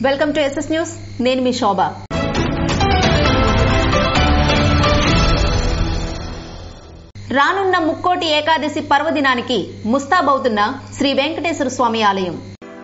Welcome to SS news నేను మీ శోభ రానున్న ముక్కోటి ఏకాదశి పర్వదినానికి ముస్తాబవుతున్న శ్రీ వెంకటేశ్వర స్వామి ఆలయం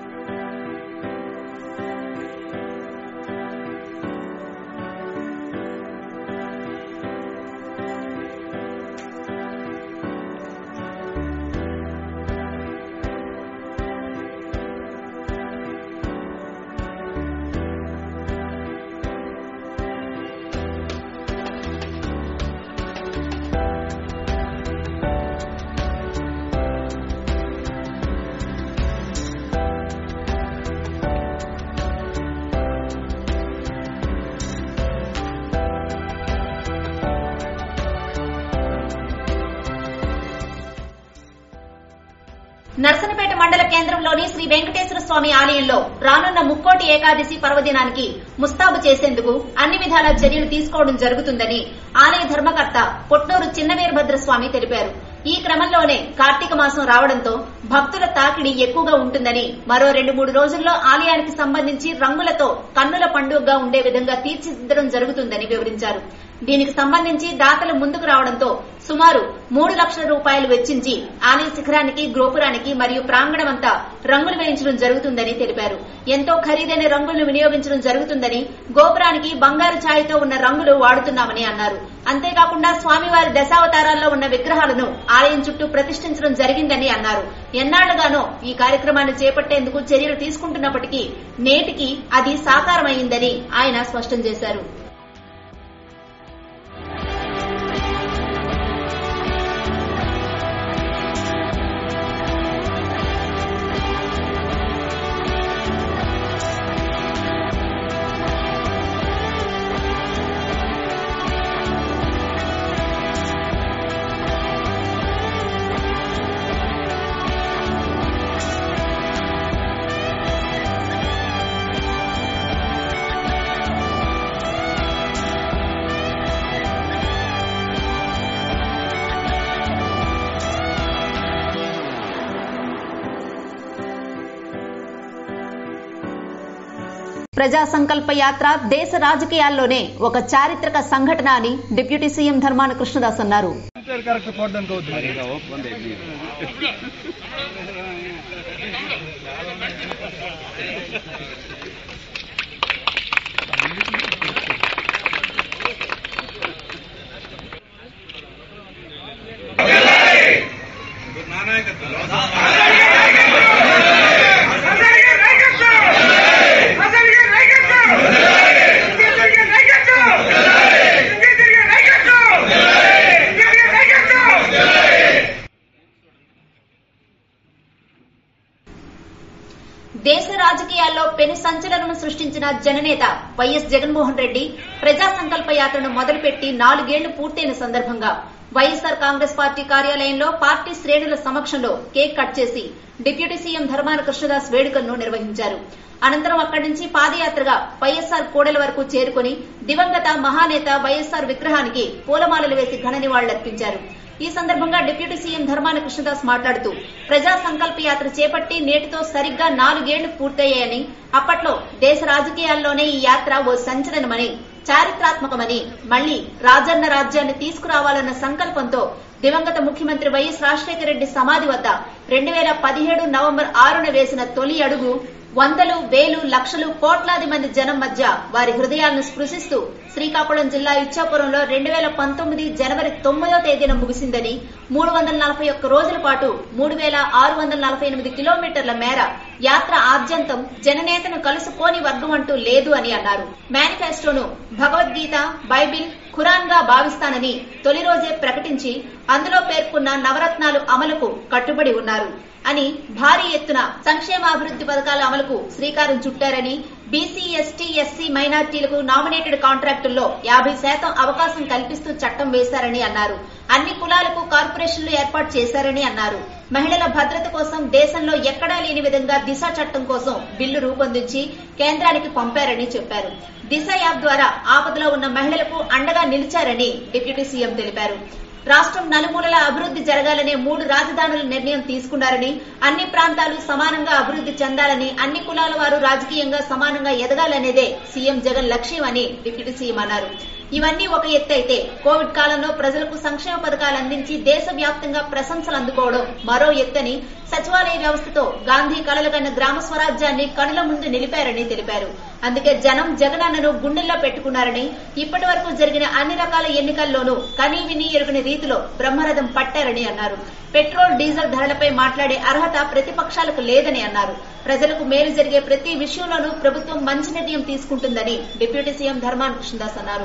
నర్సనపేట మండల కేంద్రంలోని శ్రీ వెంకటేశ్వర స్వామి ఆలయంలో రానున్న ముక్కోటి ఏకాదశి పర్వదినానికి ముస్తాబు చేసేందుకు అన్ని విధాల చర్యలు తీసుకోవడం జరుగుతుందని ఆలయ ధర్మకర్త పొట్నూరు చిన్నవీరభద్ర స్వామి తెలిపారు ఈ క్రమంలోనే కార్తీక మాసం రావడంతో భక్తుల తాకిడి ఎక్కువగా ఉంటుందని మరో రెండు మూడు రోజుల్లో ఆలయానికి సంబంధించి రంగులతో కన్నుల పండుగగా ఉండే విధంగా తీర్చిదిద్దడం జరుగుతుందని వివరించారు దీనికి సంబంధించి దాతలు ముందుకు రావడంతో సుమారు మూడు లక్షల రూపాయలు వెచ్చించి ఆలయ శిఖరానికి గోపురానికి మరియు ప్రాంగణమంతా రంగులు వేయించడం జరుగుతుందని తెలిపారు ఎంతో ఖరీదైన రంగులను వినియోగించడం జరుగుతుందని గోపురానికి బంగారు ఛాయతో ఉన్న రంగులు వాడుతున్నామని అన్నారు అంతేకాకుండా స్వామివారి దశావతారాల్లో ఉన్న విగ్రహాలను ఆలయం చుట్టూ ప్రతిష్ఠించడం జరిగిందని అన్నారు ఎన్నాళ్లుగానో ఈ కార్యక్రమాన్ని చేపట్టేందుకు చర్యలు తీసుకుంటున్నప్పటికీ నేటికి అది సాకారమైందని ఆయన స్పష్టం చేశారు ప్రజా సంకల్ప యాత్ర దేశ రాజకీయాల్లోనే ఒక చారిత్రక సంఘటన అని డిప్యూటీ సీఎం ధర్మాన కృష్ణదాస్ అన్నారు కరెక్ట్ పోవడానికి అవుతుంది దేశ రాజకీయాల్లో పెను సంచలనం సృష్టించిన జననేత వైఎస్ జగన్మోహన్ రెడ్డి ప్రజా సంకల్ప యాత్రను మొదలుపెట్టి నాలుగేళ్లు పూర్తయిన సందర్భంగా వైఎస్సార్ కాంగ్రెస్ పార్టీ కార్యాలయంలో పార్టీ శ్రేణుల సమక్షంలో కేక్ కట్ చేసి డిప్యూటీ సీఎం ధర్మాన కృష్ణదాస్ వేడుకలను నిర్వహించారు అనంతరం అక్కడి నుంచి పాదయాత్రగా వైఎస్సార్ కూడలి వరకు చేరుకుని దివంగత మహానేత వైఎస్సార్ విగ్రహానికి పూలమాలలు వేసి ఘన నివాళులర్పించారు ఈ సందర్భంగా డిప్యూటీ సీఎం ధర్మాన కృష్ణదాస్ మాట్లాడుతూ ప్రజా సంకల్ప యాత్ర చేపట్టి నేటితో సరిగ్గా నాలుగేళ్లు పూర్తయ్యాయని అప్పట్లో దేశ రాజకీయాల్లోనే ఈ యాత్ర ఓ సంచలనమని చారిత్రాత్మకమని మళ్లీ రాజన్న రాజ్యాన్ని తీసుకురావాలన్న సంకల్పంతో దివంగత ముఖ్యమంత్రి వైఎస్ రాజశేఖర రెడ్డి సమాధి వద్ద రెండు వేల పదిహేడు నవంబర్ ఆరున వేసిన తొలి అడుగు వందలు వేలు లక్షలు కోట్లాది మంది జనం మధ్య వారి హృదయాలను స్పృశిస్తూ శ్రీకాకుళం జిల్లా ఇచ్చాపురంలో రెండు వేల పంతొమ్మిది జనవరి తొమ్మిదో తేదీన ముగిసిందని మూడు వందల నలభై ఒక్క రోజుల పాటు మూడు వేల ఆరు వందల నలభై ఎనిమిది కిలోమీటర్ల మేర యాత్ర ఆద్యంతం జననేతను కలుసుకోని వర్గం అంటూ లేదు అని అన్నారు మేనిఫెస్టోను భగవద్గీత బైబిల్ ఖురాన్ గా భావిస్తానని తొలి రోజే ప్రకటించి అందులో పేర్కొన్న నవరత్నాలు అమలుకు కట్టుబడి ఉన్నారు అని భారీ ఎత్తున సంక్షేమాభివృద్ది పథకాల అమలుకు శ్రీకారం చుట్టారని బీసీ ఎస్టీ ఎస్సీ మైనార్టీలకు నామినేటెడ్ కాంట్రాక్టుల్లో యాభై శాతం అవకాశం కల్పిస్తూ చట్టం వేశారని అన్నారు అన్ని కులాలకు కార్పొరేషన్లు ఏర్పాటు చేశారని అన్నారు మహిళల భద్రత కోసం దేశంలో ఎక్కడా లేని విధంగా దిశ చట్టం కోసం బిల్లు రూపొందించి కేంద్రానికి పంపారని చెప్పారు దిశ యాప్ ద్వారా ఆపదలో ఉన్న మహిళలకు అండగా నిలిచారని డిప్యూటీ సీఎం తెలిపారు రాష్ట్రం నలుమూలల అభివృద్ధి జరగాలనే మూడు రాజధానుల నిర్ణయం తీసుకున్నారని అన్ని ప్రాంతాలు సమానంగా అభివృద్ధి చెందాలని అన్ని కులాల వారు రాజకీయంగా సమానంగా ఎదగాలనేదే సీఎం జగన్ లక్ష్యం అని డిప్యూటీ సీఎం అన్నారు ఇవన్నీ ఒక ఎత్తు అయితే కోవిడ్ కాలంలో ప్రజలకు సంక్షేమ పథకాలు అందించి దేశవ్యాప్తంగా ప్రశంసలు అందుకోవడం మరో ఎత్తని సచివాలయ వ్యవస్థతో గాంధీ కలలు కన్న గ్రామ స్వరాజ్యాన్ని కనుల ముందు నిలిపారని తెలిపారు అందుకే జనం జగనన్నను గుండెల్లో పెట్టుకున్నారని ఇప్పటి వరకు జరిగిన అన్ని రకాల ఎన్నికల్లోనూ కనీ విని ఎరుగని రీతిలో బ్రహ్మరథం పట్టారని అన్నారు పెట్రోల్ డీజిల్ ధరలపై మాట్లాడే అర్హత ప్రతిపక్షాలకు లేదని అన్నారు ప్రజలకు మేలు జరిగే ప్రతి విషయంలోనూ ప్రభుత్వం మంచి నిర్ణయం తీసుకుంటుందని డిప్యూటీ సీఎం ధర్మాన కృష్ణదాస్ అన్నారు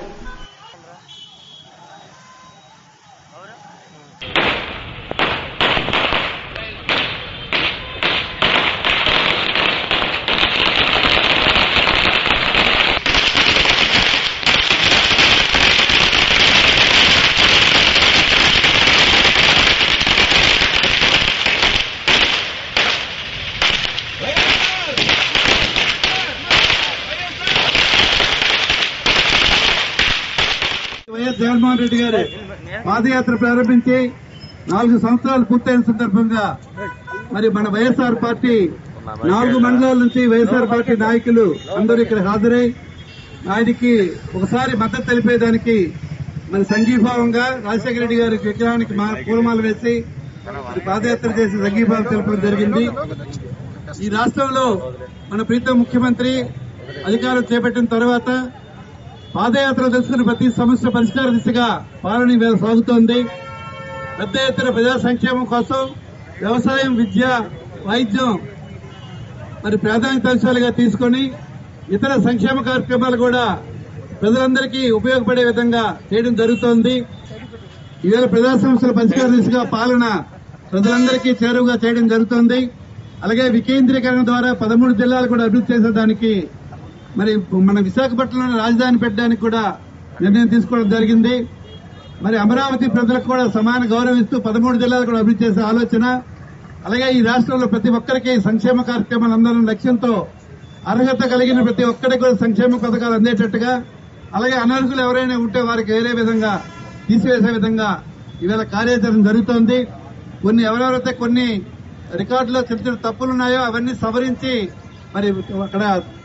వైఎస్ జగన్మోహన్ రెడ్డి గారు పాదయాత్ర ప్రారంభించి నాలుగు సంవత్సరాలు పూర్తయిన సందర్భంగా మరి మన వైఎస్ఆర్ పార్టీ నాలుగు మండలాల నుంచి వైఎస్ఆర్ పార్టీ నాయకులు అందరూ ఇక్కడ హాజరై ఆయనకి ఒకసారి మద్దతు తెలిపేదానికి మరి సంఘీభావంగా రాజశేఖర రెడ్డి గారి విగ్రహానికి మా పూలమాల వేసి మరి పాదయాత్ర చేసి సంఘీభావం తెలపడం జరిగింది ఈ రాష్ట్రంలో మన ప్రీతం ముఖ్యమంత్రి అధికారం చేపట్టిన తర్వాత పాదయాత్ర దశకుని ప్రతి సమస్య పరిష్కార దిశగా పాలన ఇవాళ సాగుతోంది పెద్ద ఎత్తున ప్రజా సంక్షేమం కోసం వ్యవసాయం విద్య వైద్యం మరి ప్రాధాన్యత అంశాలుగా తీసుకొని ఇతర సంక్షేమ కార్యక్రమాలు కూడా ప్రజలందరికీ ఉపయోగపడే విధంగా చేయడం జరుగుతోంది ఈవేళ ప్రజా సమస్యల పరిష్కార దిశగా పాలన ప్రజలందరికీ చేరువుగా చేయడం జరుగుతోంది అలాగే వికేంద్రీకరణ ద్వారా పదమూడు జిల్లాలు కూడా అభివృద్ధి చేసేదానికి మరి మన విశాఖపట్నంలో రాజధాని పెట్టడానికి కూడా నిర్ణయం తీసుకోవడం జరిగింది మరి అమరావతి ప్రజలకు కూడా సమాన గౌరవం ఇస్తూ పదమూడు జిల్లాలు కూడా అభివృద్ధి చేసే ఆలోచన అలాగే ఈ రాష్ట్రంలో ప్రతి ఒక్కరికి సంక్షేమ కార్యక్రమాలు అందాలన్న లక్ష్యంతో అర్హత కలిగిన ప్రతి ఒక్కరికి కూడా సంక్షేమ పథకాలు అందేటట్టుగా అలాగే అనర్హులు ఎవరైనా ఉంటే వారికి వేరే విధంగా తీసివేసే విధంగా ఇవాళ కార్యాచరణ జరుగుతోంది కొన్ని ఎవరెవరైతే కొన్ని రికార్డులో చిన్న చిన్న తప్పులు ఉన్నాయో అవన్నీ సవరించి మరి అక్కడ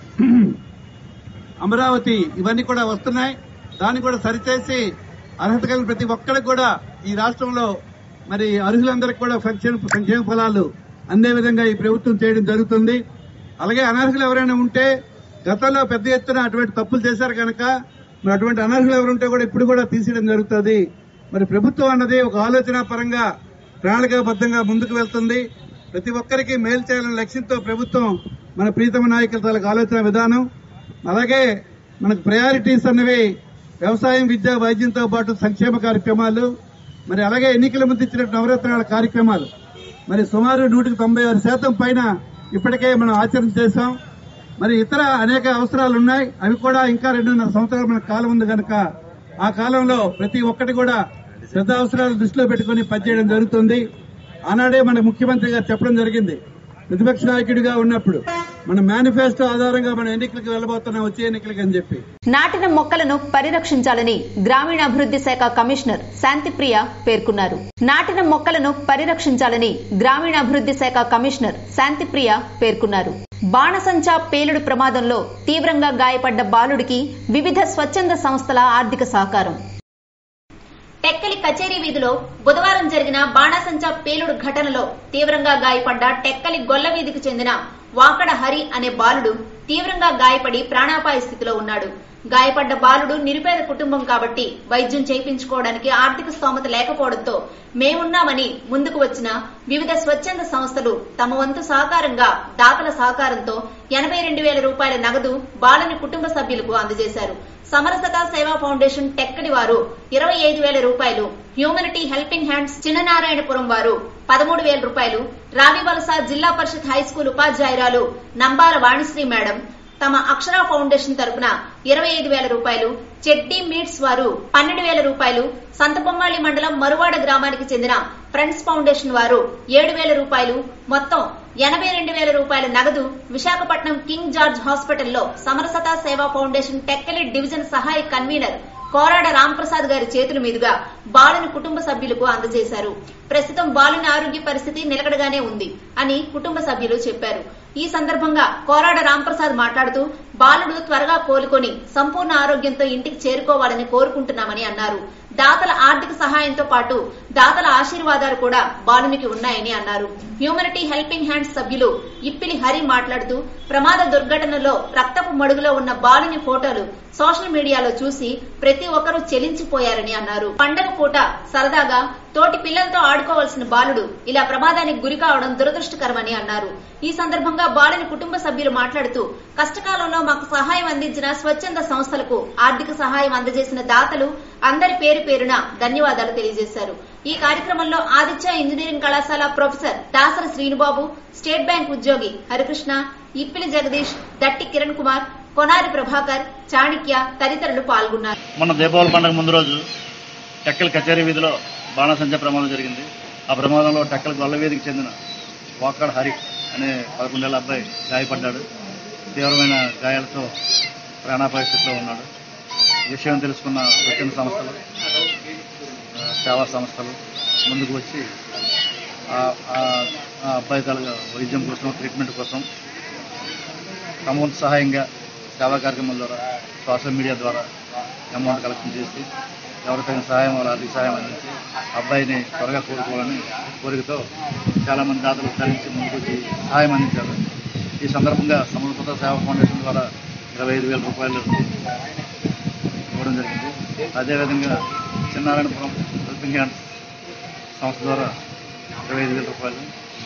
అమరావతి ఇవన్నీ కూడా వస్తున్నాయి దాన్ని కూడా సరిచేసి అర్హత కలిగిన ప్రతి ఒక్కరికి కూడా ఈ రాష్ట్రంలో మరి అర్హులందరికీ కూడా సంక్షేమ సంక్షేమ ఫలాలు అందే విధంగా ఈ ప్రభుత్వం చేయడం జరుగుతుంది అలాగే అనర్హులు ఎవరైనా ఉంటే గతంలో పెద్ద ఎత్తున అటువంటి తప్పులు చేశారు కనుక మరి అటువంటి అనర్హులు ఎవరుంటే కూడా ఇప్పుడు కూడా తీసేయడం జరుగుతుంది మరి ప్రభుత్వం అన్నది ఒక ఆలోచన పరంగా ప్రణాళికాబద్దంగా ముందుకు వెళ్తుంది ప్రతి ఒక్కరికి మేలు చేయాలనే లక్ష్యంతో ప్రభుత్వం మన ప్రీతమ నాయకుల తాలూకు ఆలోచన విధానం అలాగే మనకు ప్రయారిటీస్ అన్నవి వ్యవసాయం విద్య వైద్యంతో పాటు సంక్షేమ కార్యక్రమాలు మరి అలాగే ఎన్నికల ముందు ఇచ్చిన నవరత్నాల కార్యక్రమాలు మరి సుమారు నూటికి తొంభై ఆరు శాతం పైన ఇప్పటికే మనం ఆచరణ చేశాం మరి ఇతర అనేక అవసరాలు ఉన్నాయి అవి కూడా ఇంకా రెండున్నర సంవత్సరాలు మనకు కాలం ఉంది కనుక ఆ కాలంలో ప్రతి ఒక్కటి కూడా పెద్ద అవసరాలు దృష్టిలో పెట్టుకుని పనిచేయడం జరుగుతుంది ఆనాడే మన ముఖ్యమంత్రి గారు చెప్పడం జరిగింది ప్రతిపక్ష నాయకుడిగా ఉన్నప్పుడు మన మేనిఫెస్టో ఆధారంగా మన ఎన్నికలకు వెళ్ళబోతున్నాం వచ్చే ఎన్నికలకు అని చెప్పి నాటిన మొక్కలను పరిరక్షించాలని గ్రామీణాభివృద్ధి శాఖ కమిషనర్ శాంతిప్రియ పేర్కొన్నారు నాటిన మొక్కలను పరిరక్షించాలని గ్రామీణాభివృద్ధి శాఖ కమిషనర్ శాంతిప్రియ పేర్కొన్నారు బాణసంచా పేలుడు ప్రమాదంలో తీవ్రంగా గాయపడ్డ బాలుడికి వివిధ స్వచ్ఛంద సంస్థల ఆర్థిక సహకారం టెక్కలి కచేరీ వీధిలో బుధవారం జరిగిన బాణాసంచా పేలుడు ఘటనలో తీవ్రంగా గాయపడ్డ టెక్కలి గొల్ల వీధికి చెందిన వాకడ హరి అనే బాలుడు తీవ్రంగా గాయపడి ప్రాణాపాయ స్థితిలో ఉన్నాడు గాయపడ్డ బాలుడు నిరుపేద కుటుంబం కాబట్టి వైద్యం చేయించుకోవడానికి ఆర్థిక స్తోమత లేకపోవడంతో మేమున్నామని ముందుకు వచ్చిన వివిధ స్వచ్ఛంద సంస్థలు తమ వంతు సహకారంగా దాతల సహకారంతో ఎనభై రెండు వేల రూపాయల నగదు బాలుని కుటుంబ సభ్యులకు అందజేశారు సమరసత సేవా ఫౌండేషన్ టెక్కడి వారు ఇరవై ఐదు వేల రూపాయలు హ్యూమనిటీ హెల్పింగ్ హ్యాండ్స్ చిన్ననారాయణపురం వారు పదమూడు వేల రూపాయలు రావివలస జిల్లా పరిషత్ హైస్కూల్ ఉపాధ్యాయురాలు నంబాల వాణిశ్రీ మేడం తమ అక్షర ఫౌండేషన్ తరపున ఇరవై ఐదు వేల రూపాయలు చెడ్డీ మీట్స్ వారు పన్నెండు వేల రూపాయలు సంతబొమ్మాళి మండలం మరువాడ గ్రామానికి చెందిన ఫ్రెండ్స్ ఫౌండేషన్ వారు ఏడు వేల రూపాయలు మొత్తం ఎనభై రెండు వేల రూపాయల నగదు విశాఖపట్నం కింగ్ జార్జ్ హాస్పిటల్లో సమరసత సేవా ఫౌండేషన్ టెక్కలి డివిజన్ సహాయ కన్వీనర్ కోరాడ రాంప్రసాద్ గారి చేతుల మీదుగా బాలుని కుటుంబ సభ్యులకు అందజేశారు ప్రస్తుతం బాలుని ఆరోగ్య పరిస్థితి నిలకడగానే ఉంది అని కుటుంబ సభ్యులు చెప్పారు ఈ సందర్భంగా కోరాడ రాంప్రసాద్ మాట్లాడుతూ బాలుడు త్వరగా కోలుకొని సంపూర్ణ ఆరోగ్యంతో ఇంటికి చేరుకోవాలని కోరుకుంటున్నామని అన్నారు దాతల ఆర్థిక సహాయంతో పాటు దాతల ఆశీర్వాదాలు కూడా బాలునికి ఉన్నాయని అన్నారు హ్యూమనిటీ హెల్పింగ్ హ్యాండ్స్ సభ్యులు ఇప్పిలి హరి మాట్లాడుతూ ప్రమాద దుర్ఘటనలో రక్తపు మడుగులో ఉన్న బాలుని ఫోటోలు సోషల్ మీడియాలో చూసి ప్రతి ఒక్కరూ చెలించిపోయారని అన్నారు పండగ పూట సరదాగా తోటి పిల్లలతో ఆడుకోవాల్సిన బాలుడు ఇలా ప్రమాదానికి గురి కావడం దురదృష్టకరమని అన్నారు ఈ సందర్భంగా బాలుని కుటుంబ సభ్యులు మాట్లాడుతూ కష్టకాలంలో మాకు సహాయం అందించిన స్వచ్ఛంద సంస్థలకు ఆర్థిక సహాయం అందజేసిన దాతలు అందరి పేరు పేరున ధన్యవాదాలు తెలియజేశారు ఈ కార్యక్రమంలో ఆదిత్య ఇంజనీరింగ్ కళాశాల professor Dasari Srinubabu state bank ఉద్యోగి హరికృష్ణ ఇప్పిలి జగదీష్ దట్టి కిరణ్ కుమార్ కొనారి ప్రభాకర్ చాణిక్య తదితరులు పాల్గొన్నారు మొన్న దీపావళి పండుగ ముందు రోజు టెక్కల కచేరీ వీధిలో బాణసంచ ప్రమాదం జరిగింది ఆ ప్రమాదంలో టెక్కల గొల్ల వీధికి చెందిన వాకాడ హరి అనే పదకొండేళ్ల అబ్బాయి గాయపడ్డాడు తీవ్రమైన గాయాలతో ప్రాణాపాయ స్థితిలో ఉన్నాడు ఈ విషయం తెలుసుకున్న స్వచ్ఛంద సంస్థలు ఆ, సేవా సంస్థలు ముందుకు వచ్చి ఆ- ఆ- ఆ అబ్బాయి కలగ వైద్యం కోసం ట్రీట్మెంట్ కోసం తమ వంతు సహాయంగా సేవా కార్యక్రమాల ద్వారా సోషల్ మీడియా ద్వారా అమౌంట్ కలెక్షన్ చేసి ఎవరు తగిన సహాయం వాళ్ళ ఆర్థిక సహాయం అందించి అబ్బాయిని త్వరగా కోరుకోవాలని కోరికతో చాలా మంది దాతలు చలించి ముందుకు వచ్చి సహాయం అందించారు ఈ సందర్భంగా సమర్పత సేవా ఫౌండేషన్ ద్వారా ఇరవై ఐదు వేల రూపాయలు ఇవ్వడం జరిగింది అదేవిధంగా చిన్నారాయణపురం హెల్పింగ్ హ్యాండ్స్ సంస్థ ద్వారా ఇరవై ఐదు వేల రూపాయలు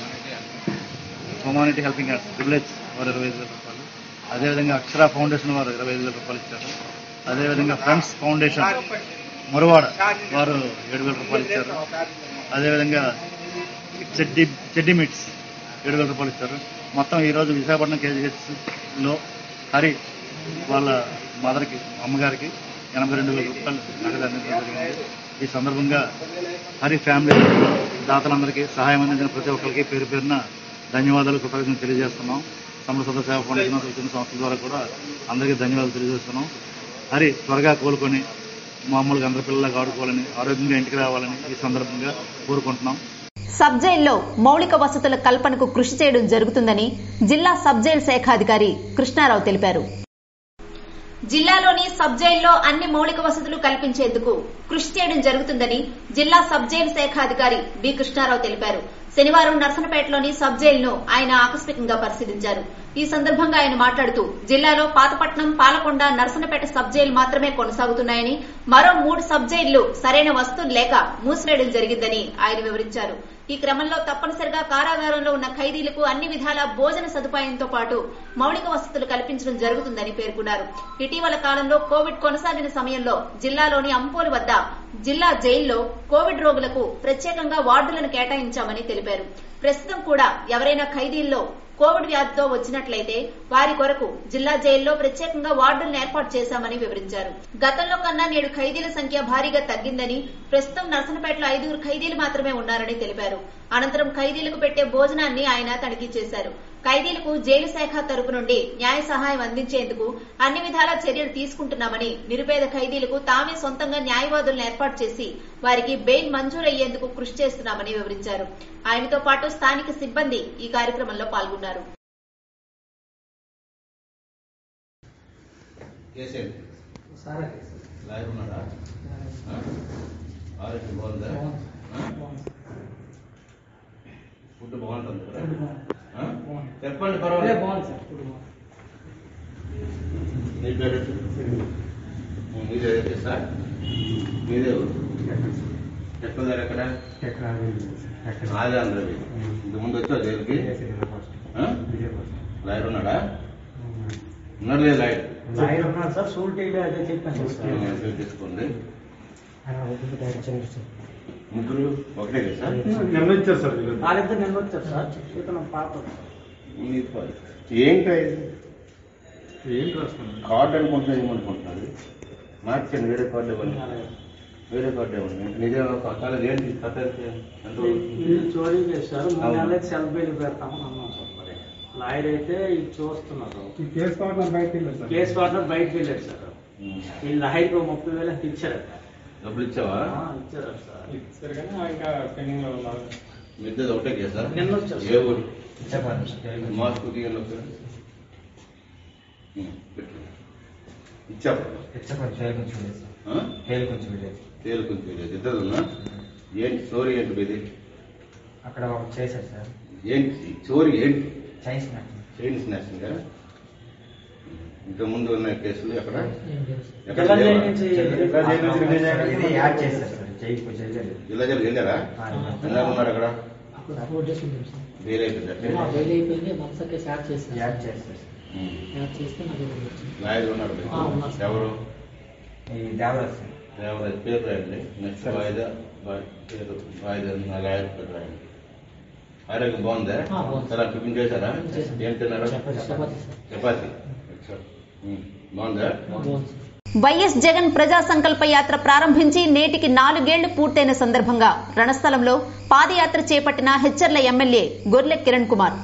హ్యూమానిటీ హెల్పింగ్ హ్యాండ్స్ విలేజ్ వారు ఇరవై ఐదు వేల రూపాయలు అదేవిధంగా అక్షర ఫౌండేషన్ వారు ఇరవై ఐదు వేల రూపాయలు ఇచ్చారు అదేవిధంగా ఫ్రెండ్స్ ఫౌండేషన్ మురవాడ వారు ఏడు వేల రూపాయలు ఇచ్చారు అదేవిధంగా చెడ్డి చెడ్డి మిట్స్ ఏడు వేల రూపాయలు ఇచ్చారు మొత్తం ఈరోజు విశాఖపట్నం కేజీహెచ్లో హరి వాళ్ళ మదర్కి అమ్మగారికి ఎనభై రెండు వేల రూపాయలు నగదు అందించడం జరిగింది ఈ సందర్భంగా హరి ఫ్యామిలీ దాతలందరికీ సహాయం అందించిన ప్రతి ఒక్కరికి పేరు పేరున ధన్యవాదాలు కృతజ్ఞతలు తెలియజేస్తున్నాం సమరసత సేవ ఫౌండేషన్ సూచన సంస్థల ద్వారా కూడా అందరికీ ధన్యవాదాలు తెలియజేస్తున్నాం హరి త్వరగా కోలుకొని మామూలుగా అందరి పిల్లలకు ఆడుకోవాలని ఆరోగ్యంగా ఇంటికి రావాలని ఈ సందర్భంగా కోరుకుంటున్నాం సబ్ జైల్లో మౌలిక వసతుల కల్పనకు కృషి చేయడం జరుగుతుందని జిల్లా సబ్ జైల్ శాఖాధికారి కృష్ణారావు తెలిపారు జిల్లాలోని సబ్ జైల్లో అన్ని మౌలిక వసతులు కల్పించేందుకు కృషి చేయడం జరుగుతుందని జిల్లా సబ్ జైలు శాఖ అధికారి బి కృష్ణారావు తెలిపారు శనివారం నర్సనపేటలోని సబ్ జైలును ఆయన ఆకస్మికంగా పరిశీలించారు ఈ సందర్భంగా ఆయన మాట్లాడుతూ జిల్లాలో పాతపట్నం పాలకొండ నర్సనపేట సబ్ జైలు మాత్రమే కొనసాగుతున్నాయని మరో మూడు సబ్ జైళ్లు సరైన వస్తువులు లేక మూసివేయడం జరిగిందని ఆయన వివరించారు ఈ క్రమంలో తప్పనిసరిగా కారాగారంలో ఉన్న ఖైదీలకు అన్ని విధాల భోజన సదుపాయంతో పాటు మౌలిక వసతులు కల్పించడం జరుగుతుందని పేర్కొన్నారు ఇటీవల కాలంలో కోవిడ్ కొనసాగిన సమయంలో జిల్లాలోని అంపోలు వద్ద జిల్లా జైల్లో కోవిడ్ రోగులకు ప్రత్యేకంగా వార్డులను కేటాయించామని తెలిపారు ప్రస్తుతం కూడా ఎవరైనా ఖైదీల్లో కోవిడ్ వ్యాధితో వచ్చినట్లయితే వారి కొరకు జిల్లా జైల్లో ప్రత్యేకంగా వార్డులను ఏర్పాటు చేశామని వివరించారు గతంలో కన్నా నేడు ఖైదీల సంఖ్య భారీగా తగ్గిందని ప్రస్తుతం నర్సనపేటలో ఐదుగురు ఖైదీలు మాత్రమే ఉన్నారని తెలిపారు అనంతరం ఖైదీలకు పెట్టే భోజనాన్ని ఆయన తనిఖీ చేశారు ఖైదీలకు జైలు శాఖ తరపు నుండి న్యాయ సహాయం అందించేందుకు అన్ని విధాల చర్యలు తీసుకుంటున్నామని నిరుపేద ఖైదీలకు తామే సొంతంగా న్యాయవాదులను ఏర్పాటు చేసి వారికి బెయిల్ మంజూరయ్యేందుకు కృషి చేస్తున్నామని వివరించారు ఆయనతో పాటు స్థానిక సిబ్బంది ఈ కార్యక్రమంలో పాల్గొన్నారు కేసేంటి లాయర్ ఉన్నాడా ఆ? ఆరోగ్యం బాగుందా ఆ? ఫుడ్ బాగుంటుంది కదా? ఆ? చెప్పండి పర్వాలేదు నీ పేరు మీదే సార్ మీదే ఊరు. ఎక్కడ దగ్గర ఎక్కడ ఆదే ఆంధ్రవి ఇంత ముందు వచ్చావు జైలుకి ఆ? లాయర్ ఉన్నాడా ఉన్నాడు లేదు లాయర్ లాయర్ ఉన్నాడు సార్ సూల్ టీవీ అదే చెప్పాను సార్ పేరు తీసుకోండి ఆయన ఒకటి డైరెక్షన్ సార్. ముగ్గురు ఒకటే కదా సార్ వాళ్ళిద్దరు నిన్న వచ్చారు సార్ ఇతను పాప మీది కాదు. ఏం కాదు కార్డు అనుకుంటున్నా ఏమనుకుంటున్నారు మార్చండి వేరే కార్డు ఇవ్వండి వేరే కార్డు ఇవ్వండి నిజంగా కాలేదు ఏంటి కథ అయితే? ఎంత వీళ్ళు చోరీ చేశారు మూడు అవును. నెలలకి సెల్ బెయిల్ పెడతామని అన్నాం సార్ మరి లాయర్ అయితే ఇది చూస్తున్నారు ఈ కేసు పార్ట్నర్ బయటకు వెళ్ళారు సార్ కేసు పార్ట్నర్ బయటకు వెళ్ళాడు సార్ ఉమ్. వీళ్ళు హైట్ ముప్పై వేలు అంటే ఇచ్చారు డబ్బులు ఇచ్చావా ఆ, ఇచ్చారు సార్ ఇస్తారు కానీ ఇంకా పెండింగ్ లో ఉన్నారు మీ ఇద్దరు ఒకటే కేసా నిన్న వచ్చారు. ఏ ఊరు మా స్కూటీ వెళ్ళి ఒకసారి. ఉమ్, పెట్టు. ఇచ్చావా ఆ? తేలు కొంచెం విలేదు ఇద్దరు ఉన్నా ఏంటి స్టోరీ ఏంటి మీది అక్కడ ఒకటి చేశారు సార్ ఏంటి స్టోరీ ఏంటి చైన్స్ మ్యాచ్ చైన్ స్నాచింగ్ ఇంత ముందు ఉన్న కేసులు ఎక్కడ ఎక్కడ జిల్లా లేవా? జైలు నుంచి ఇది యాడ్ చేశారు సార్ జైలు కొంచెం చేయలేదు జిల్లా జైలు వెళ్ళారా ఎలా ఉన్నారు అక్కడ అప్లోడ్ చేసుకుంటాం సార్ వేరే అయిపోయింది మా బయలు అయిపోయింది మనసా కేసు యాడ్ చేస్తాం యాడ్ చేశారు సార్ యాడ్ చేస్తే నాకు ఇది వచ్చింది లాయర్ ఉన్నారు మీకు? ఆ, ఉన్నారు సార్. ఎవరు ఈ దేవరాజ్ సార్ దేవరాజ్ పేరు రాయండి నెక్స్ట్ వాయిదా వా- పేరు వాయిదా నా లాయర్ పేరు రాయండి ఆరోగ్యం బాగుందా ఆ, బాగుంది. సరే టిఫిన్ చేశారా చేశాను. ఏం తిన్నారా చపాతీ చపాతీ సార్ చపాతి ఉమ్, బాగుందా బాగుంది సార్ వైఎస్ జగన్ ప్రజా సంకల్ప యాత్ర ప్రారంభించి నేటికి నాలుగేళ్లు పూర్తయిన సందర్భంగా రణస్థలంలో పాదయాత్ర చేపట్టిన హెచ్చర్ల ఎమ్మెల్యే గొర్లె కిరణ్ కుమార్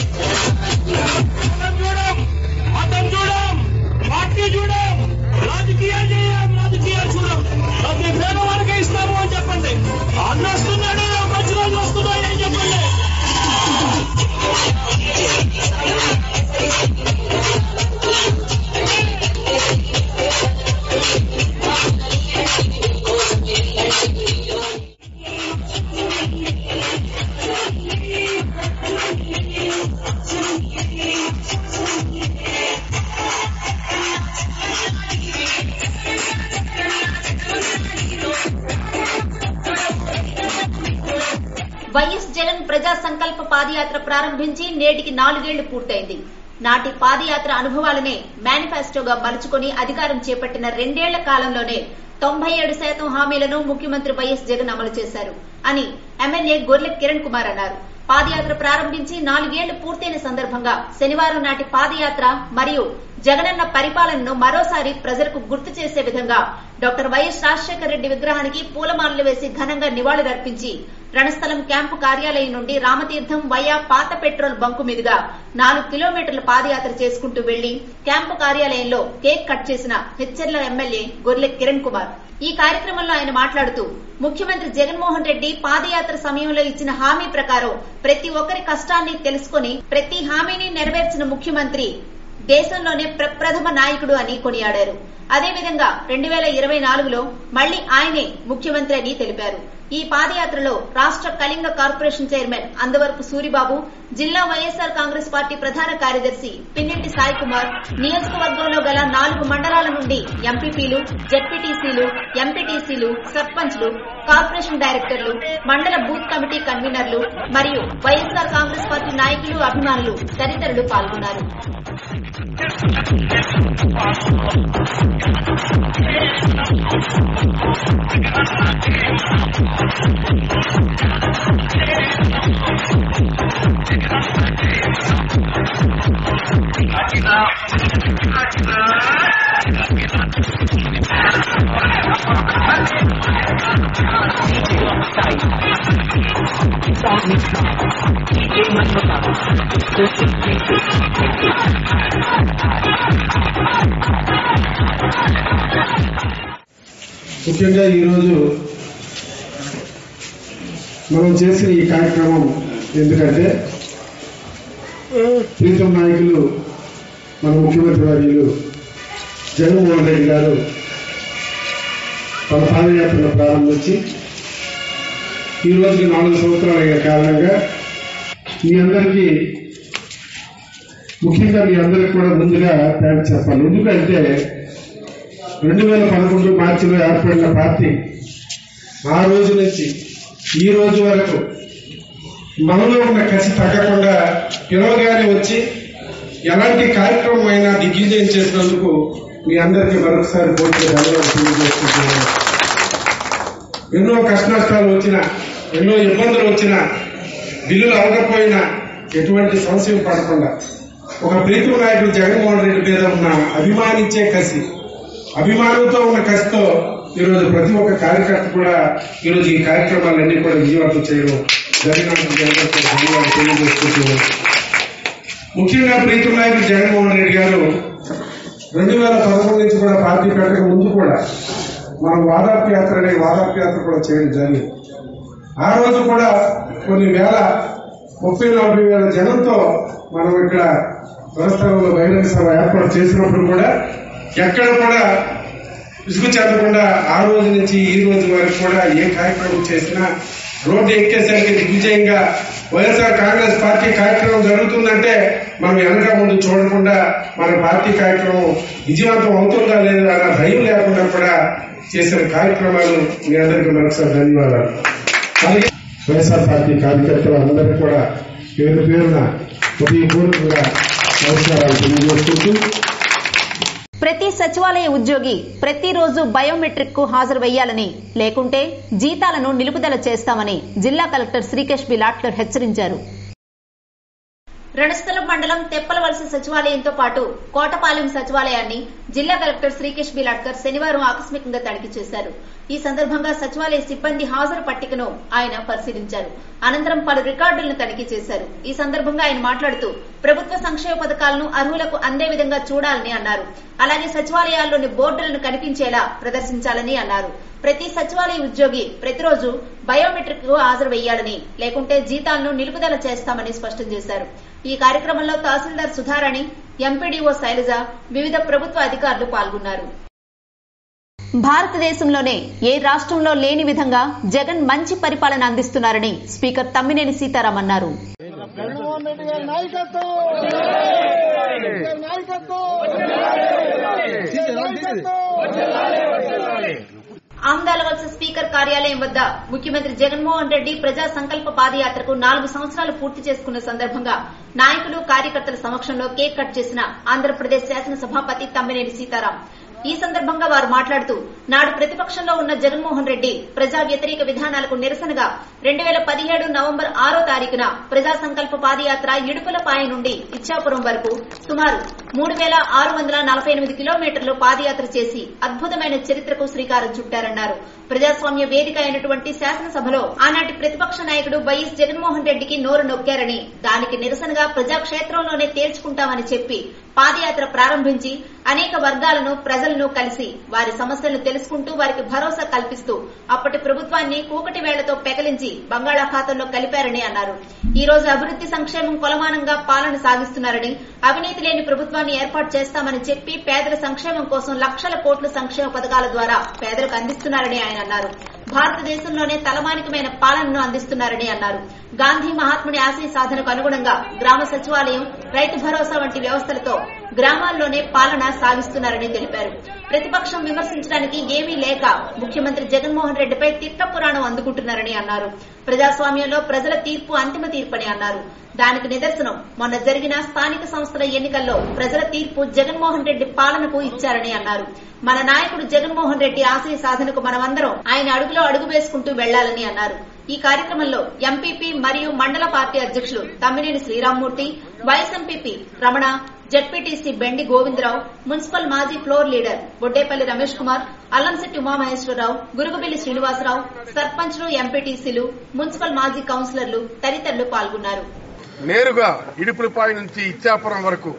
మతం చూడం పార్టీ చూడం రాజకీయాలు చేయం రాజకీయాలు చూడం ప్రతి పేదవాడికి ఇస్తాము అని చెప్పండి అన్న వస్తున్నాడు మంచి రోజులు వస్తున్నాయి అని చెప్పండి వైఎస్ జగన్ ప్రజా సంకల్ప పాదయాత్ర ప్రారంభించి నేటికి నాలుగేళ్లు పూర్తయింది నాటి పాదయాత్ర అనుభవాలనే మేనిఫెస్టోగా మలుచుకొని అధికారం చేపట్టిన రెండేళ్ల కాలంలోనే తొంభై ఏడు శాతం హామీలను ముఖ్యమంత్రి వైఎస్ జగన్ అమలు చేశారు అని ఎమ్మెల్యే గొర్లె కిరణ్ కుమార్ అన్నారు పాదయాత్ర ప్రారంభించి నాలుగేళ్లు పూర్తయిన సందర్భంగా శనివారం నాటి పాదయాత్ర మరియు జగనన్న పరిపాలనను మరోసారి ప్రజలకు గుర్తు చేసే విధంగా డాక్టర్ వైఎస్ రాజశేఖర రెడ్డి విగ్రహానికి పూలమాలలు వేసి ఘనంగా నివాళులర్పించి రణస్థలం క్యాంపు కార్యాలయం నుండి రామతీర్థం వయా పాత పెట్రోల్ బంకు మీదుగా నాలుగు కిలోమీటర్ల పాదయాత్ర చేసుకుంటూ వెళ్లి క్యాంపు కార్యాలయంలో కేక్ కట్ చేసిన హెచ్చర్ల ఎమ్మెల్యే గొర్లె కిరణ్ కుమార్ ఈ కార్యక్రమంలో ఆయన మాట్లాడుతూ ముఖ్యమంత్రి జగన్మోహన్ రెడ్డి పాదయాత్ర సమయంలో ఇచ్చిన హామీ ప్రకారం ప్రతి ఒక్కరి కష్టాన్ని తెలుసుకుని ప్రతి హామీని నెరవేర్చిన ముఖ్యమంత్రి దేశంలోనే ప్రప్రథమ నాయకుడు అని కొనియాడారు అదేవిధంగా రెండు వేల ఇరవై నాలుగులో మళ్లీ ఆయనే ముఖ్యమంత్రి అని తెలిపారు ఈ పాదయాత్రలో రాష్ట్ర కళింగ కార్పొరేషన్ చైర్మన్ అందవరపు సూరిబాబు జిల్లా వైఎస్ఆర్ కాంగ్రెస్ పార్టీ ప్రధాన కార్యదర్శి పిన్నెట్టి సాయి కుమార్ నియోజకవర్గంలో గల నాలుగు మండలాల నుండి ఎంపీపీలు జెడ్పీటీసీలు ఎంపీటీసీలు సర్పంచ్లు కార్పొరేషన్ డైరెక్టర్లు మండల బూత్ కమిటీ కన్వీనర్లు మరియు వైఎస్ఆర్ కాంగ్రెస్ పార్టీ నాయకులు అభిమానులు తదితరులు పాల్గొన్నారు ముఖ్యంగా ఈరోజు మనం చేసిన ఈ కార్యక్రమం ఎందుకంటే ప్రీతం నాయకులు మన ముఖ్యమంత్రి వర్యులు జగన్మోహన్ రెడ్డి గారు తన పాదయాత్రను ప్రారంభించి ఈ రోజుకి నాలుగు సంవత్సరాలు అయిన కారణంగా మీ అందరికీ ముఖ్యంగా మీ అందరికి కూడా ముందుగా థ్యాంక్స్ చెప్పాలి ఎందుకంటే రెండు వేల పదకొండు మార్చిలో ఏర్పడిన పార్టీ ఆ రోజు నుంచి ఈ రోజు వరకు మనలో ఉన్న కసి తగ్గకుండా పిలవగానే వచ్చి ఎలాంటి కార్యక్రమం అయినా దిగ్విజయం చేసినందుకు మీ అందరికీ మరొకసారి పూర్తిగా ధన్యవాదాలు తెలియజేసుకుంటున్నాను ఎన్నో కష్ట నష్టాలు వచ్చినా ఎన్నో ఇబ్బందులు వచ్చినా బిల్లులు అవ్వకపోయినా ఎటువంటి సంశయం పడకుండా ఒక ప్రీతి నాయకుడు జగన్మోహన్ రెడ్డి మీద ఉన్న అభిమానించే కసి అభిమానంతో ఉన్న కసితో ఈరోజు ప్రతి ఒక్క కార్యకర్త కూడా ఈరోజు ఈ కార్యక్రమాలన్నీ కూడా విజయవంతం చేయడం జరిగినందుకు మీ అందరికీ ధన్యవాదాలు తెలియజేసుకుంటున్నాను ముఖ్యంగా ప్రీతి నాయకుడు జగన్మోహన్ రెడ్డి గారు రెండు వేల పదకొండు నుంచి కూడా పార్టీ పెట్టక ముందు కూడా మనం వాదాపు యాత్ర అనే వాదాపు యాత్ర కూడా చేయడం జరిగింది ఆ రోజు కూడా కొన్ని వేల ముప్పై నలభై వేల జనంతో మనం ఇక్కడ వ్యవస్థలో బహిరంగ సభ ఏర్పాటు చేసినప్పుడు కూడా ఎక్కడ కూడా విసుగు చెందకుండా ఆ రోజు నుంచి ఈ రోజు వరకు కూడా ఏ కార్యక్రమం చేసినా రోడ్డు ఎక్కేసరికి దిగ్విజయంగా వైఎస్ఆర్ కాంగ్రెస్ పార్టీ కార్యక్రమం జరుగుతుందంటే మనం వెనక ముందు చూడకుండా మన పార్టీ కార్యక్రమం విజయవంతం అవుతుందా లేదా అన్న భయం లేకుండా కూడా చేసిన కార్యక్రమాలు మీ అందరికీ మరొకసారి ధన్యవాదాలు అలాగే వైఎస్ఆర్ పార్టీ కార్యకర్తలు అందరికీ కూడా పేరు పేరున హృదయపూర్వకంగా నమస్కారాలు తెలియజేసుకుంటూ ప్రతి సచివాలయ ఉద్యోగి ప్రతిరోజు బయోమెట్రిక్ కు హాజరు వేయాలని లేకుంటే జీతాలను నిలుపుదల చేస్తామని జిల్లా కలెక్టర్ శ్రీకేష్ బి లాట్కర్ హెచ్చరించారు రణస్థలం మండలం తెప్పలవలస సచివాలయంతో పాటు కోటపాలెం సచివాలయాన్ని జిల్లా కలెక్టర్ శ్రీకేష్ బి లాడ్కర్ శనివారం ఆకస్మికంగా తనిఖీ చేశారు ఈ సందర్భంగా సచివాలయ సిబ్బంది హాజరు పట్టికను ఆయన పరిశీలించారు అనంతరం పలు రికార్డులను తనిఖీ చేశారు ఈ సందర్భంగా ఆయన మాట్లాడుతూ ప్రభుత్వ సంక్షేమ పథకాలను అర్హులకు అందే విధంగా చూడాలని అన్నారు అలాగే సచివాలయాల్లోని బోర్డులను కనిపించేలా ప్రదర్శించాలని అన్నారు ప్రతి సచివాలయ ఉద్యోగి ప్రతిరోజు బయోమెట్రిక్ కు హాజరు వేయాలని లేకుంటే జీతాలను నిలుపుదల చేస్తామని స్పష్టం చేశారు ఈ కార్యక్రమంలో తహసీల్దార్ సుధారాణి ఎంపీడీఓ శైలజ వివిధ ప్రభుత్వ అధికారులు పాల్గొన్నారు భారతదేశంలోనే ఏ రాష్ట్రంలో లేని విధంగా జగన్ మంచి పరిపాలన అందిస్తున్నారని స్పీకర్ తమ్మినేని సీతారాం అన్నారు జగన్మోహన్ రెడ్డి గారి నాయకత్వం గారి నాయకత్వం ఆమ్దాల వలస స్పీకర్ కార్యాలయం వద్ద ముఖ్యమంత్రి జగన్మోహన్ రెడ్డి ప్రజా సంకల్ప పాదయాత్రకు నాలుగు సంవత్సరాలు పూర్తి చేసుకున్న సందర్భంగా నాయకులు కార్యకర్తల సమక్షంలో కేక్ కట్ చేసిన ఆంధ్రప్రదేశ్ శాసనసభాపతి తమ్మినేని సీతారాం ఈ సందర్భంగా వారు మాట్లాడుతూ నాడు ప్రతిపక్షంలో ఉన్న జగన్మోహన్ రెడ్డి ప్రజా వ్యతిరేక విధానాలకు నిరసనగా రెండు వేల పదిహేడు నవంబర్ ఆరో తారీఖున ప్రజా సంకల్ప పాదయాత్ర ఇడుపులపాయ నుండి ఇచ్చాపురం వరకు సుమారు మూడు వేల ఆరు వందల నలభై ఎనిమిది కిలోమీటర్లు పాదయాత్ర చేసి అద్భుతమైన చరిత్రకు శ్రీకారం చుట్టారన్నారు ప్రజాస్వామ్య వేదిక అయినటువంటి శాసనసభలో ఆనాటి ప్రతిపక్ష నాయకుడు వైఎస్ జగన్మోహన్ రెడ్డికి నోరు నొక్కారని దానికి నిరసనగా ప్రజాక్షేత్రంలోనే తేల్చుకుంటామని చెప్పి పాదయాత్ర ప్రారంభించి అనేక వర్గాలను ప్రజలను కలిసి వారి సమస్యలను తెలుసుకుంటూ వారికి భరోసా కల్పిస్తూ అప్పటి ప్రభుత్వాన్ని కూకటి వేళ్లతో పెకలించి బంగాళాఖాతంలో కలిపారని అన్నారు ఈ రోజు అభివృద్ది సంక్షేమం కొలమానంగా పాలన సాగిస్తున్నారని అవినీతి లేని ప్రభుత్వాన్ని ఏర్పాటు చేస్తామని చెప్పి పేదల సంక్షేమం కోసం లక్షల కోట్ల సంక్షేమ పథకాల ద్వారా పేదలకు అందిస్తున్నారని ఆయన అన్నారు భారతదేశంలోనే తలమానికమైన పాలనను అందిస్తున్నారని అన్నారు గాంధీ మహాత్ముని ఆశయ సాధనకు అనుగుణంగా గ్రామ సచివాలయం రైతు భరోసా వంటి వ్యవస్థలతో గ్రామాల్లోనే పాలన సాగిస్తున్నారని తెలిపారు ప్రతిపక్షం విమర్శించడానికి ఏమీ లేక ముఖ్యమంత్రి జగన్మోహన్ రెడ్డిపై తిట్ట పురాణం అందుకుంటున్నారని అన్నారు ప్రజాస్వామ్యంలో ప్రజల తీర్పు అంతిమ తీర్పని అన్నారు దానికి నిదర్శనం మొన్న జరిగిన స్థానిక సంస్థల ఎన్నికల్లో ప్రజల తీర్పు జగన్మోహన్ రెడ్డి పాలనకు ఇచ్చారని అన్నారు మన నాయకుడు జగన్మోహన్ రెడ్డి ఆశయ సాధనకు మనమందరం ఆయన అడుగులో అడుగు వేసుకుంటూ వెళ్లాలని అన్నారు ఈ కార్యక్రమంలో ఎంపీపీ మరియు మండల పార్టీ అధ్యక్షులు Tammineni Sriramamurthy vice MPP Ramana ZPTC Bendi Govindarao municipal మాజీ ఫ్లోర్ లీడర్ బొడ్డేపల్లి రమేష్ కుమార్ అల్లంశెట్టి ఉమామహేశ్వరరావు గురుగుబిల్లి శ్రీనివాసరావు సర్పంచ్లు ఎంపీటీసీలు మున్సిపల్ మాజీ కౌన్సిలర్లు తదితరులు పాల్గొన్నారు నేరుగా ఇడుపులపాయ నుంచి ఇచ్చాపురం వరకు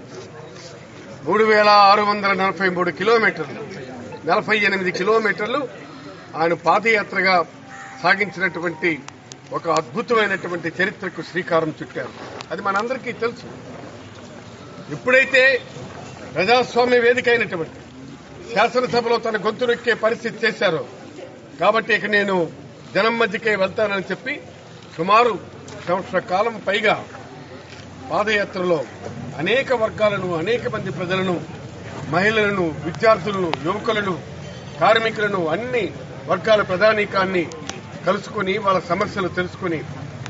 మూడు వేల ఆరు వందల నలభై మూడు కిలోమీటర్లు నలభై ఎనిమిది కిలోమీటర్లు ఆయన పాదయాత్రగా సాగించినటువంటి ఒక అద్భుతమైనటువంటి చరిత్రకు శ్రీకారం చుట్టారు అది మనందరికీ తెలుసు ఎప్పుడైతే ప్రజాస్వామ్య వేదిక అయినటువంటి శాసనసభలో తన గొంతు నొక్కే పరిస్థితి చేశారో కాబట్టి ఇక నేను జనం మధ్యకే వెళ్తానని చెప్పి సుమారు సంవత్సర కాలం పైగా పాదయాత్రలో అనేక వర్గాలను అనేక మంది ప్రజలను మహిళలను విద్యార్థులను యువకులను కార్మికులను అన్ని వర్గాల ప్రధానికాన్ని కలుసుకుని వాళ్ళ సమస్యలు తెలుసుకుని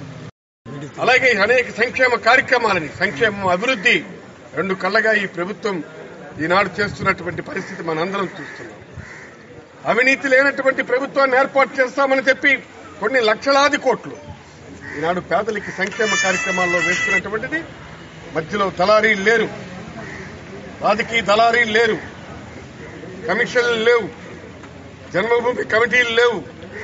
అలాగే అనేక సంక్షేమ కార్యక్రమాలని సంక్షేమం అభివృద్ధి రెండు కళ్ళగా ఈ ప్రభుత్వం ఈనాడు చేస్తున్నటువంటి పరిస్థితి మనందరం చూస్తున్నాం అవినీతి లేనటువంటి ప్రభుత్వాన్ని ఏర్పాటు చేస్తామని చెప్పి కొన్ని లక్షలాది కోట్లు ఈనాడు పేదలకి సంక్షేమ కార్యక్రమాల్లో వేస్తున్నటువంటిది మధ్యలో దళారీలు లేరు రాజకీయ దళారీలు లేరు కమిషన్లు లేవు జన్మభూమి కమిటీలు లేవు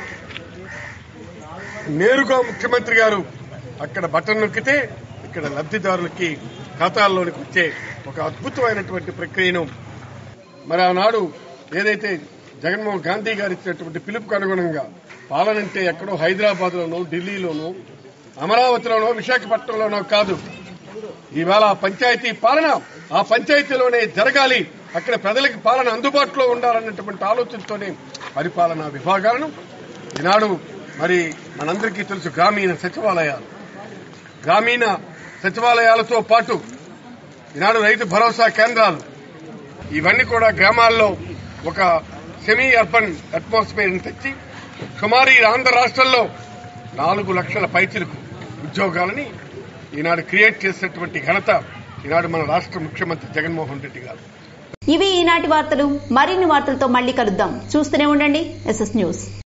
నేరుగా ముఖ్యమంత్రి గారు అక్కడ బటన్ నొక్కితే ఇక్కడ లబ్దిదారులకి ఖాతాల్లోనికి వచ్చే ఒక అద్భుతమైనటువంటి ప్రక్రియను మరి ఆనాడు ఏదైతే జగన్మోహన్ గాంధీ గారు ఇచ్చినటువంటి పిలుపుకు అనుగుణంగా పాలన అంటే ఎక్కడో హైదరాబాద్ లోనో ఢిల్లీలోనో అమరావతిలోనో విశాఖపట్నంలోనో కాదు ఈవేళ ఆ పంచాయతీ పాలన ఆ పంచాయతీలోనే జరగాలి అక్కడ ప్రజలకు పాలన అందుబాటులో ఉండాలన్నటువంటి ఆలోచనతోనే పరిపాలనా విభాగాలను ఈనాడు మరి మనందరికీ తెలుసు గ్రామీణ సచివాలయాలు గ్రామీణ సచివాలయాలతో పాటు ఈనాడు రైతు భరోసా కేంద్రాలు ఇవన్నీ కూడా గ్రామాల్లో ఒక సెమీ అర్బన్ అట్మాస్ఫియర్ తెచ్చి సుమారు ఈ ఆంధ్ర రాష్ట్రంలో నాలుగు లక్షల పైచిలకు ఉద్యోగాలని ఈనాడు క్రియేట్ చేసినటువంటి ఘనత ఈనాడు మన రాష్ట్ర ముఖ్యమంత్రి జగన్మోహన్ రెడ్డి గారు ఇవి ఈనాటి వార్తలు మరిన్ని వార్తలతో మళ్ళీ కలుద్దాం చూస్తూనే ఉండండి ఎస్ఎస్ న్యూస్